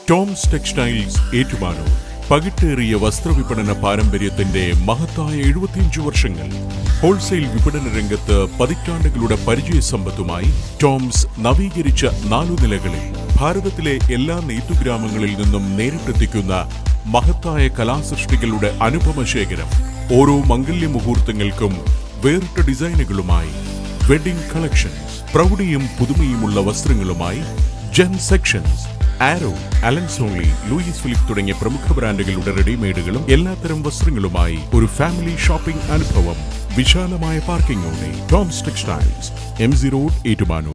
Toms textiles Ettumanoor പകിട്ടേറിയ വസ്ത്രവിപണന പാരമ്പര്യത്തിന്റെ മഹത്തായ എഴുപത്തിയഞ്ചു വർഷങ്ങൾ ഹോൾസെയിൽ വിപണന രംഗത്ത് പതിറ്റാണ്ടുകളുടെ പരിചയസമ്പത്തുമായി ടോംസ് നവീകരിച്ച നാലു നിലകളിൽ ഭാരതത്തിലെ എല്ലാ നെയ്ത്തുഗ്രാമങ്ങളിൽ നിന്നും നേരിട്ടെത്തിക്കുന്ന മഹത്തായ കലാസൃഷ്ടികളുടെ അനുപമ ശേഖരം ഓരോ മംഗല്യ മുഹൂർത്തങ്ങൾക്കും വേറിട്ട ഡിസൈനുകളുമായി വെഡിംഗ് കളക്ഷൻസ് പ്രൗഢിയും പുതുമയുമുള്ള വസ്ത്രങ്ങളുമായി gents sections Arrow Allen Solly Louis Philippe തുടങ്ങിയ പ്രമുഖ ബ്രാൻഡുകളുടെ റെഡിമെയ്ഡുകളും എല്ലാത്തരം വസ്ത്രങ്ങളുമായി ഒരു ഫാമിലി ഷോപ്പിംഗ് അനുഭവം വിശാലമായ പാർക്കിംഗോടെ Toms textiles M C road Ettumanoor